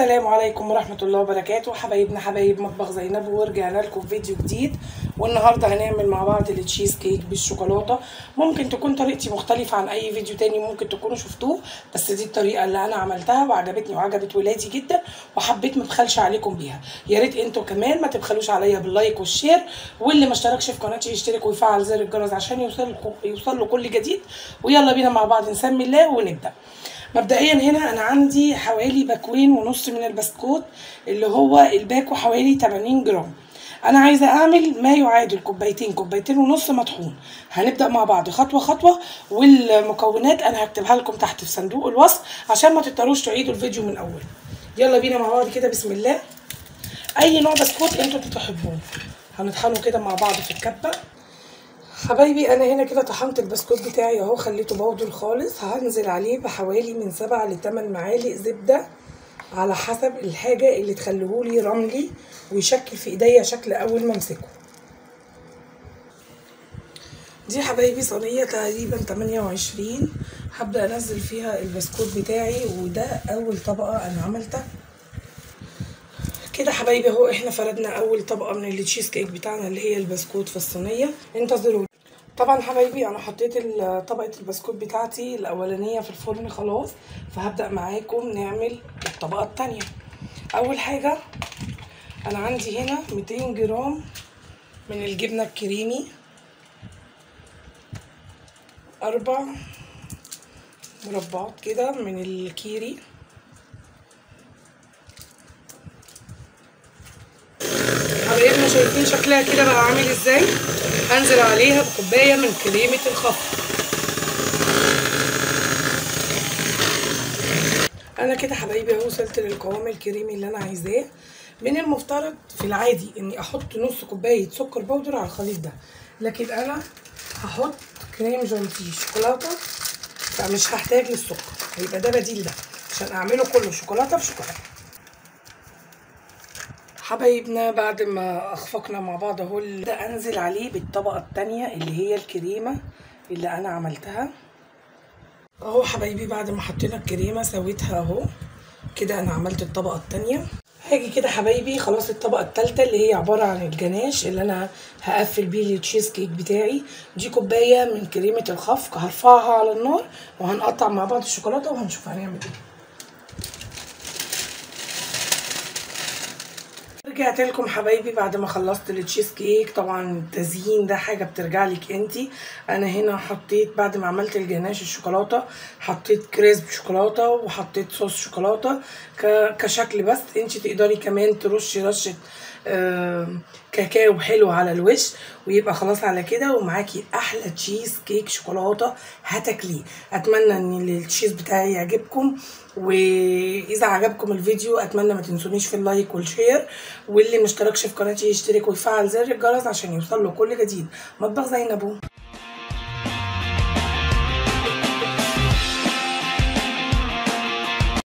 السلام عليكم ورحمة الله وبركاته حبايبنا حبايب مطبخ زينب ورجعنا لكم في فيديو جديد والنهارده هنعمل مع بعض التشيز كيك بالشوكولاتة ممكن تكون طريقتي مختلفة عن أي فيديو تاني ممكن تكونوا شفتوه بس دي الطريقة اللي أنا عملتها وعجبتني وعجبت ولادي جدا وحبيت ما ابخلش عليكم بيها يا ريت انتوا كمان ما تبخلوش عليا باللايك والشير واللي ما اشتركش في قناتي يشترك ويفعل زر الجرس عشان يوصل يوصل له كل جديد ويلا بينا مع بعض نسمي الله ونبدأ مبدئيا هنا انا عندي حوالي باكوين ونص من البسكوت اللي هو الباكو حوالي 80 جرام انا عايزه اعمل ما يعادل كوبايتين كوبايتين ونص مطحون هنبدا مع بعض خطوه خطوه والمكونات انا هكتبها لكم تحت في صندوق الوصف عشان ما تضطروش تعيدوا الفيديو من اول يلا بينا مع بعض كده بسم الله اي نوع بسكوت انتوا تحبوه هنطحنه كده مع بعض في الكبه حبايبي انا هنا كده طحنت البسكوت بتاعي اهو خليته بودر خالص هنزل عليه بحوالي من سبعة لتمن معالق زبدة على حسب الحاجة اللي تخليهولي رملي ويشكل في ايديا شكل اول ما امسكه دي حبايبي صينية تقريبا 28 هبدأ انزل فيها البسكوت بتاعي وده اول طبقة انا عملتها كده حبايبي اهو احنا فردنا اول طبقه من التشيز كيك بتاعنا اللي هي البسكوت في الصينيه انتظروا طبعا حبايبي انا حطيت طبقه البسكوت بتاعتي الاولانيه في الفرن خلاص فهبدا معاكم نعمل الطبقه الثانيه اول حاجه انا عندي هنا 200 جرام من الجبنه الكريمي اربع مربعات كده من الكيري حبايبنا شايفين شكلها كده بقى عامل ازاي هنزل عليها بكوبايه من كريمه الخفق انا كده حبايبي اهو وصلت للقوام الكريمي اللي انا عايزاه من المفترض في العادي اني احط نص كوبايه سكر بودر على الخليط ده لكن انا هحط كريم جانتيه شوكولاته فمش هحتاج للسكر هيبقى ده بديل ده عشان اعمله كله شوكولاته في شوكولاته حبايبنا بعد ما اخفقنا مع بعض اهو ده انزل عليه بالطبقه الثانيه اللي هي الكريمه اللي انا عملتها اهو حبايبي بعد ما حطينا الكريمه سويتها اهو كده انا عملت الطبقه الثانيه هاجي كده حبايبي خلاص الطبقه الثالثه اللي هي عباره عن الجناش اللي انا هقفل بيه التشيز كيك بتاعي دي كوبايه من كريمه الخفق هرفعها على النار وهنقطع مع بعض الشوكولاته وهنشوف هنعمل ايه رجعت لكم حبايبي بعد ما خلصت التشيز كيك طبعا التزيين ده حاجه بترجع لك انتي انا هنا حطيت بعد ما عملت الجناش الشوكولاته حطيت كريسب شوكولاته وحطيت صوص شوكولاته كشكل بس انتي تقدري كمان ترشي رشه آه كاكاو حلو على الوش ويبقى خلاص على كده ومعاكي احلى تشيز كيك شوكولاته هتاكليه اتمنى ان التشيز بتاعي يعجبكم واذا عجبكم الفيديو اتمنى ما تنسونيش في اللايك والشير واللي مشتركش في قناتي يشترك ويفعل زر الجرس عشان يوصل له كل جديد مطبخ زينب